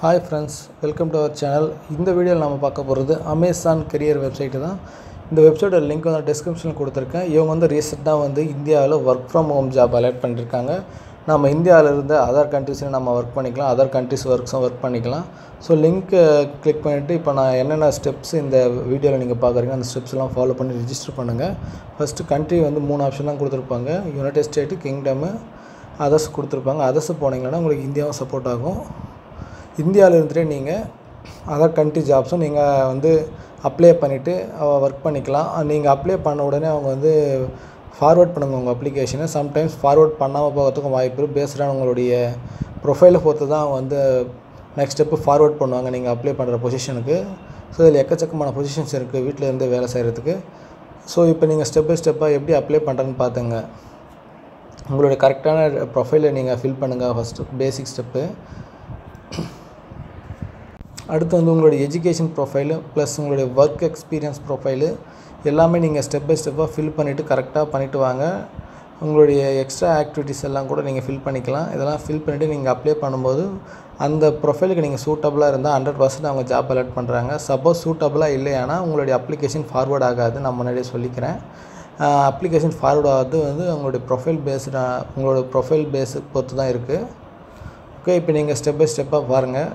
hi friends welcome to our channel இந்த வீடியோவில் நம்ம பார்க்க போகிறது அமேசான் கெரியர் வெப்சைட்டு தான் இந்த வெப்சைட்டோட லிங்க் வந்து டிஸ்கிரிப்ஷனில் கொடுத்துருக்கேன் இவங்க வந்து ரீசெண்டாக வந்து இந்தியாவில் work from home job allot பண்ணியிருக்காங்க நம்ம இந்தியாவில் இருந்து அதர் கண்ட்ரிஸில் நம்ம ஒர்க் பண்ணிக்கலாம் அதர் கண்ட்ரிஸ் ஒர்க்ஸும் ஒர்க் பண்ணிக்கலாம் ஸோ லிங்க்கை கிளிக் பண்ணிவிட்டு இப்போ நான் என்னென்ன ஸ்டெப்ஸ் இந்த வீடியோவில் நீங்கள் பார்க்குறீங்க அந்த ஸ்டெப்ஸ்லாம் ஃபாலோ பண்ணி ரிஜிஸ்டர் பண்ணுங்கள் ஃபஸ்ட்டு கண்ட்ரி வந்து மூணு ஆப்ஷன் தான் கொடுத்துருப்பாங்க யுனைடெட் ஸ்டேட்டு கிங்டமு அதர்ஸ் கொடுத்துருப்பாங்க அதர்ஸ் போனீங்கன்னா உங்களுக்கு இந்தியாவும் சப்போர்ட் ஆகும் இந்தியாவில் இருந்துகிட்டே நீங்கள் அதர் கண்ட்ரி ஜாப்ஸும் நீங்கள் வந்து அப்ளை பண்ணிவிட்டு ஒர்க் பண்ணிக்கலாம் நீங்கள் அப்ளை பண்ண உடனே அவங்க வந்து ஃபார்வர்ட் பண்ணுங்க உங்கள் அப்ளிகேஷனை சம்டைம்ஸ் ஃபார்வர்ட் பண்ணாமல் போகிறதுக்கும் வாய்ப்பு இருக்குது பேஸ்டான உங்களுடைய ப்ரொஃபைலை பொறுத்து தான் அவங்க வந்து நெக்ஸ்ட் ஸ்டெப்பு ஃபார்வர்ட் பண்ணுவாங்க நீங்கள் அப்ளை பண்ணுற பொசிஷனுக்கு ஸோ இதில் எக்கச்சக்கமான பொசிஷன்ஸ் இருக்குது வீட்டில் இருந்து வேலை செய்கிறதுக்கு ஸோ இப்போ நீங்கள் ஸ்டெப் பை ஸ்டெப்பாக எப்படி அப்ளை பண்ணுறேன்னு பார்த்துங்க உங்களுடைய கரெக்டான ப்ரொஃபைலை நீங்கள் ஃபில் பண்ணுங்கள் ஃபஸ்ட்டு பேசிக் ஸ்டெப்பு அடுத்து வந்து உங்களுடைய எஜுகேஷன் ப்ரொஃபைலு ப்ளஸ் உங்களுடைய ஒர்க் எக்ஸ்பீரியன்ஸ் ப்ரொஃபைலு எல்லாமே நீங்கள் ஸ்டெப் பை ஸ்டெப்பாக ஃபில் பண்ணிவிட்டு கரெக்டாக பண்ணிவிட்டு வாங்க உங்களுடைய எக்ஸ்ட்ரா ஆக்டிவிட்டீஸ் எல்லாம் கூட நீங்கள் ஃபில் பண்ணிக்கலாம் இதெல்லாம் ஃபில் பண்ணிவிட்டு நீங்கள் அப்ளை பண்ணும்போது அந்த ப்ரொஃபைலுக்கு நீங்கள் சூட்டபுளாக இருந்தால் ஹண்ட்ரட் பர்சன்ட் அவங்க ஜாப் அலாட் பண்ணுறாங்க சப்போஸ் சூட்டபுளாக இல்லையானா உங்களுடைய அப்ளிகேஷன் ஃபார்வர்ட் ஆகாது நான் முன்னாடியே சொல்லிக்கிறேன் அப்ளிகேஷன் ஃபார்வர்ட் ஆகிறது வந்து உங்களுடைய ப்ரொஃபைல் பேஸ்டாக உங்களோட ப்ரொஃபைல் பேஸு பொறுத்து தான் இருக்குது ஓகே இப்போ நீங்கள் ஸ்டெப் பை ஸ்டெப்பாக பாருங்கள்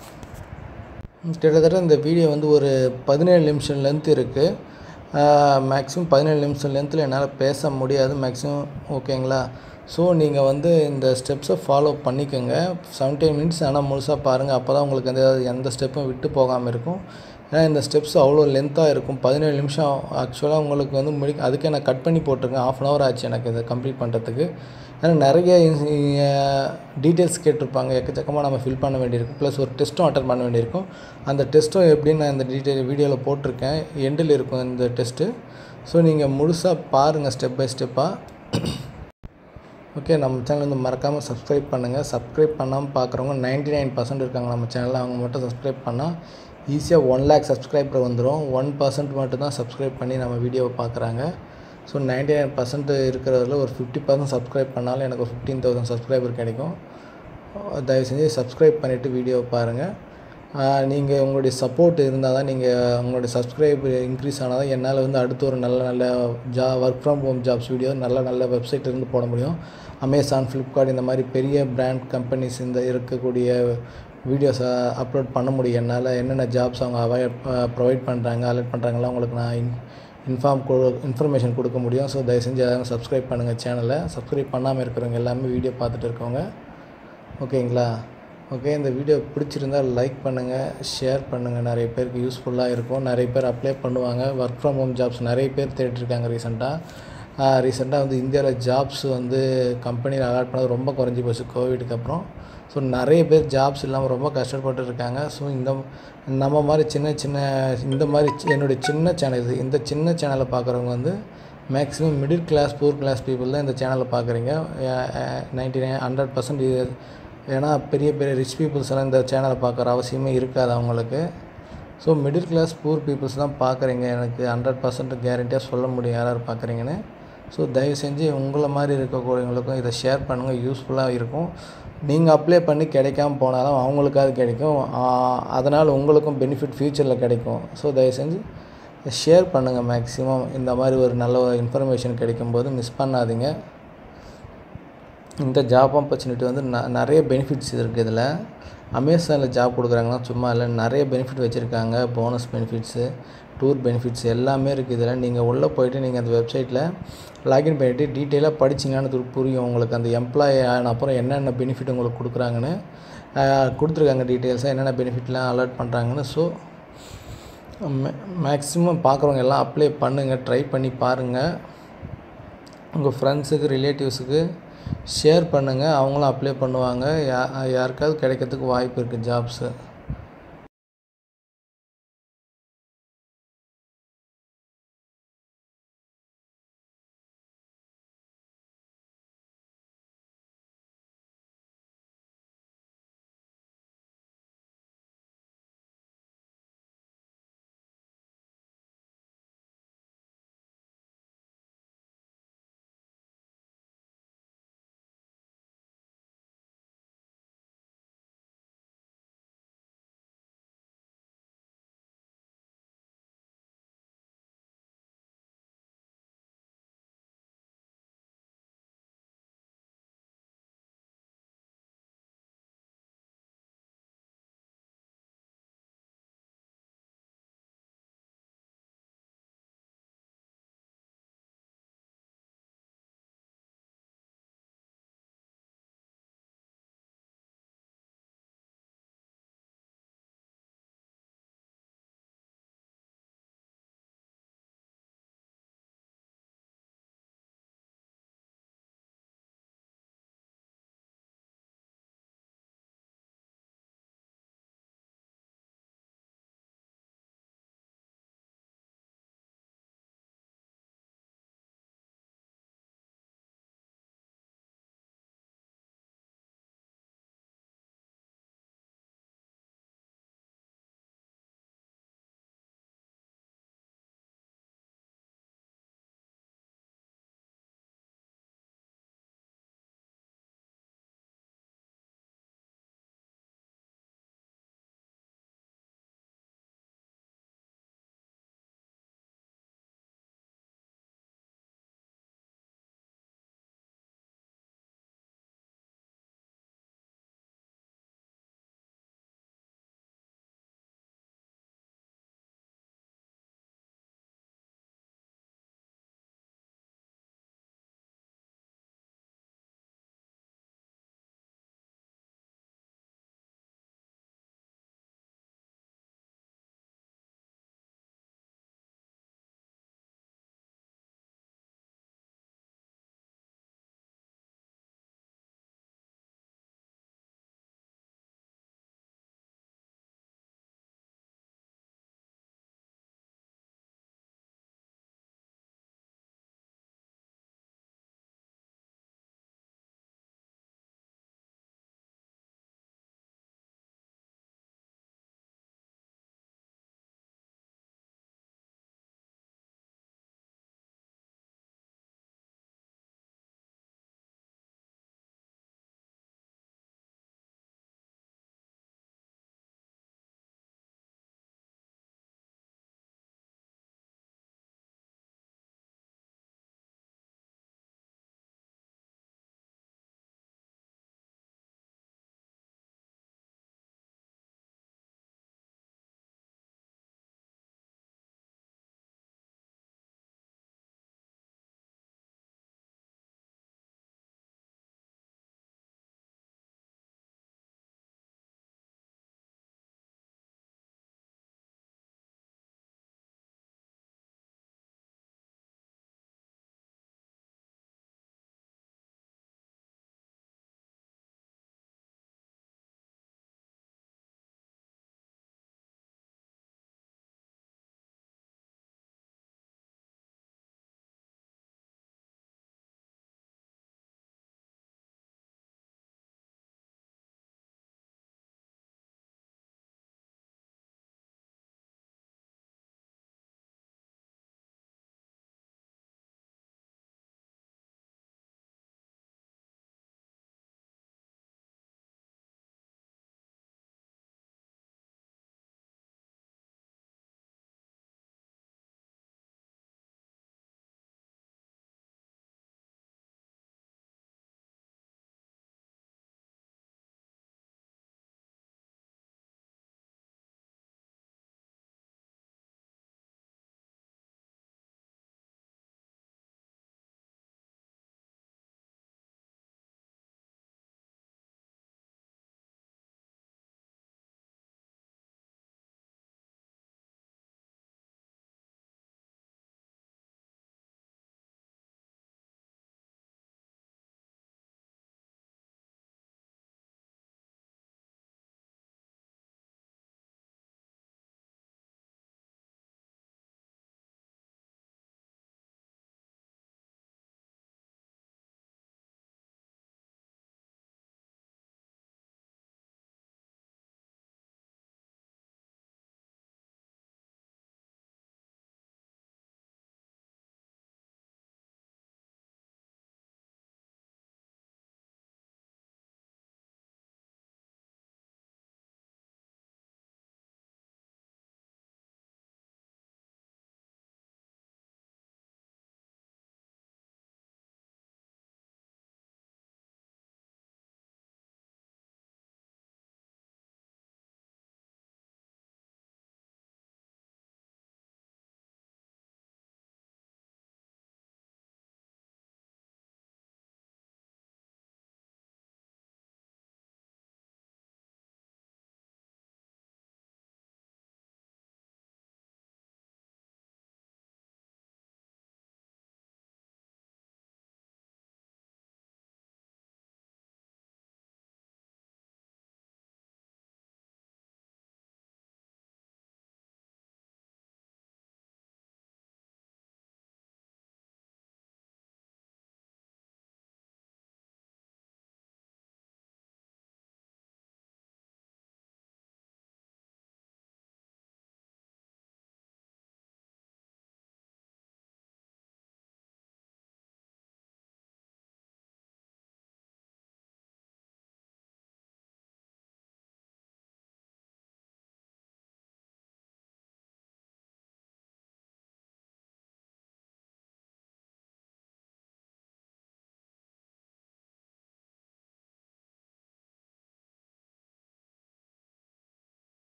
கிட்டத்தட்ட இந்த வீடியோ வந்து ஒரு பதினேழு நிமிஷம் லென்த் இருக்குது மேக்ஸிமம் பதினேழு நிமிஷம் லென்த்தில் என்னால் பேச முடியாது மேக்ஸிமம் ஓகேங்களா ஸோ நீங்கள் வந்து இந்த ஸ்டெப்ஸை ஃபாலோ பண்ணிக்கோங்க செவன்டீன் மினிட்ஸ் ஆனால் முழுசாக பாருங்கள் அப்போ தான் உங்களுக்கு எந்த எந்த ஸ்டெப்பும் விட்டு போகாமல் இருக்கும் ஏன்னா இந்த ஸ்டெப்ஸ் அவ்வளோ லென்த்தாக இருக்கும் பதினேழு நிமிஷம் ஆக்சுவலாக உங்களுக்கு வந்து முடி அதுக்கே நான் கட் பண்ணி போட்டிருக்கேன் ஆஃப் அன் ஹவர் ஆச்சு எனக்கு இதை கம்ப்ளீட் பண்ணுறதுக்கு ஏன்னா நிறைய டீட்டெயில்ஸ் கேட்டிருப்பாங்க எக்கச்சக்கமாக நம்ம ஃபில் பண்ண வேண்டியிருக்கும் ப்ளஸ் ஒரு டெஸ்ட்டும் அட்டன் பண்ண வேண்டியிருக்கும் அந்த டெஸ்ட்டும் எப்படின்னு நான் இந்த டீட்டெயில் வீடியோவில் போட்டிருக்கேன் எண்டில் இருக்கும் இந்த டெஸ்ட்டு ஸோ நீங்கள் முழுசாக பாருங்கள் ஸ்டெப் பை ஸ்டெப்பாக ஓகே நம்ம சேனல் வந்து மறக்காமல் சப்ஸ்கிரைப் பண்ணுங்கள் சப்ஸ்கிரைப் பண்ணாமல் பார்க்குறவங்க நைன்ட்டி நைன் பர்சன்ட் இருக்காங்க நம்ம சேனலில் அவங்க மட்டும் சப்ஸ்கிரைப் பண்ணால் ஈஸியாக ஒன் லேக் சப்ஸ்கிரைபர் வந்துடும் ஒன் பர்சன்ட் மட்டும் தான் சப்ஸ்கிரைப் பண்ணி நம்ம வீடியோவை பார்க்குறாங்க ஸோ நைன்டி நைன் பர்சன்ட் இருக்கிறதுல ஒரு ஃபிஃப்டி பர்சன்ட் சப்ஸ்கிரைப் பண்ணாலும் எனக்கு ஒரு ஃபிஃப்டீன் தௌசண்ட் சப்ஸ்கிரைபர் கிடைக்கும் தயவு செஞ்சு சப்ஸ்கிரைப் பண்ணிவிட்டு வீடியோவை பாருங்கள் நீங்கள் உங்களுடைய சப்போர்ட் இருந்தால் தான் நீங்கள் உங்களுடைய சப்ஸ்கிரைப் இன்க்ரீஸ் ஆனால் தான் என்னால் வந்து அடுத்து ஒரு நல்ல நல்ல ஜா work from home jobs video நல்ல நல்ல வெப்சைட் இருந்து போட முடியும் அமேசான் ஃப்ளிப்கார்ட் இந்த மாதிரி பெரிய பிராண்ட் கம்பெனிஸ் இந்த இருக்கக்கூடிய வீடியோஸை அப்லோட் பண்ண முடியும் என்னால் என்னென்ன ஜாப்ஸ் அவங்க அவாய்ட் ப்ரொவைட் பண்ணுறாங்க அலர்ட் பண்ணுறாங்களா உங்களுக்கு நான் இன் இன்ஃபார்ம் கொடு இன்ஃபர்மேஷன் கொடுக்க முடியும் ஸோ தயவு செஞ்சு யாரும் சப்ஸ்கிரைப் பண்ணுங்கள் சேனலை சப்ஸ்கிரைப் பண்ணாமல் இருக்கிறவங்க எல்லாமே வீடியோ பார்த்துட்டு இருக்கவங்க ஓகேங்களா ஓகே இந்த வீடியோ பிடிச்சிருந்தால் லைக் பண்ணுங்கள் ஷேர் பண்ணுங்கள் நிறைய பேருக்கு யூஸ்ஃபுல்லாக இருக்கும் நிறைய பேர் அப்ளை பண்ணுவாங்க ஒர்க் ஃப்ரம் ஹோம் ஜாப்ஸ் நிறைய பேர் தேடிட்டுருக்காங்க ரீசெண்டாக ரீசெண்டாக வந்து இந்தியாவில் ஜாப்ஸ் வந்து கம்பெனியில் அலாட் பண்ணது ரொம்ப குறைஞ்சி போச்சு கோவிடுக்கு அப்புறம் ஸோ நிறைய பேர் ஜாப்ஸ் இல்லாமல் ரொம்ப கஷ்டப்பட்டு இருக்காங்க ஸோ இந்த நம்ம மாதிரி சின்ன சின்ன இந்த மாதிரி என்னுடைய சின்ன சேனல் இது இந்த சின்ன சேனலை பார்க்குறவங்க வந்து maximum middle class poor class people தான் இந்த சேனலை பார்க்குறீங்க நைன்டி நைன் ஹண்ட்ரட் பர்சன்ட் ஏன்னா பெரிய பெரிய ரிச் பீப்புள்ஸ் எல்லாம் இந்த சேனலை பார்க்குற அவசியமே இருக்காது அவங்களுக்கு so middle class poor peoples தான் பார்க்குறீங்க எனக்கு ஹண்ட்ரட் பர்சன்ட் கேரண்டியாக சொல்ல முடியும் யார் யார் பார்க்குறீங்கன்னு ஸோ தயவு செஞ்சு உங்களை மாதிரி இருக்கக்கூடியவங்களுக்கும் இதை ஷேர் பண்ணுங்கள் யூஸ்ஃபுல்லாக இருக்கும் நீங்கள் அப்ளை பண்ணி கிடைக்காம போனாலும் அவங்களுக்காவது கிடைக்கும் அதனால் உங்களுக்கும் பெனிஃபிட் ஃப்யூச்சரில் கிடைக்கும் ஸோ தயவு செஞ்சு ஷேர் பண்ணுங்கள் மேக்ஸிமம் இந்த மாதிரி ஒரு நல்ல இன்ஃபர்மேஷன் கிடைக்கும்போது மிஸ் பண்ணாதீங்க இந்த ஜாப் ஆப்பர்ச்சுனிட்டி வந்து ந நிறைய பெனிஃபிட்ஸ் இருக்குது இதில் அமேசானில் ஜாப் கொடுக்குறாங்கன்னா சும்மா இல்லை நிறைய பெனிஃபிட் வச்சுருக்காங்க போனஸ் பெனிஃபிட்ஸு டூர் பெனிஃபிட்ஸ் எல்லாமே இருக்குது இதில் நீங்கள் உள்ளே போயிட்டு நீங்கள் அந்த வெப்சைட்டில் லாகின் பண்ணிவிட்டு டீட்டெயிலாக படிச்சிங்கன்னு புரியும் உங்களுக்கு அந்த எம்ப்ளாயி ஆன அப்புறம் என்னென்ன பெனிஃபிட் உங்களுக்கு கொடுக்குறாங்கன்னு கொடுத்துருக்காங்க டீட்டெயில்ஸாக என்னென்ன பெனிஃபிட்லாம் அலர்ட் பண்ணுறாங்கன்னு ஸோ மே மேக்ஸிமம் பார்க்குறவங்க எல்லாம் அப்ளை பண்ணுங்கள் ட்ரை பண்ணி பாருங்கள் உங்கள் ஃப்ரெண்ட்ஸுக்கு ரிலேட்டிவ்ஸுக்கு ஷேர் பண்ணுங்கள் அவங்களும் அப்ளை பண்ணுவாங்க யா யாருக்காவது கிடைக்கிறதுக்கு வாய்ப்பு இருக்குது ஜாப்ஸு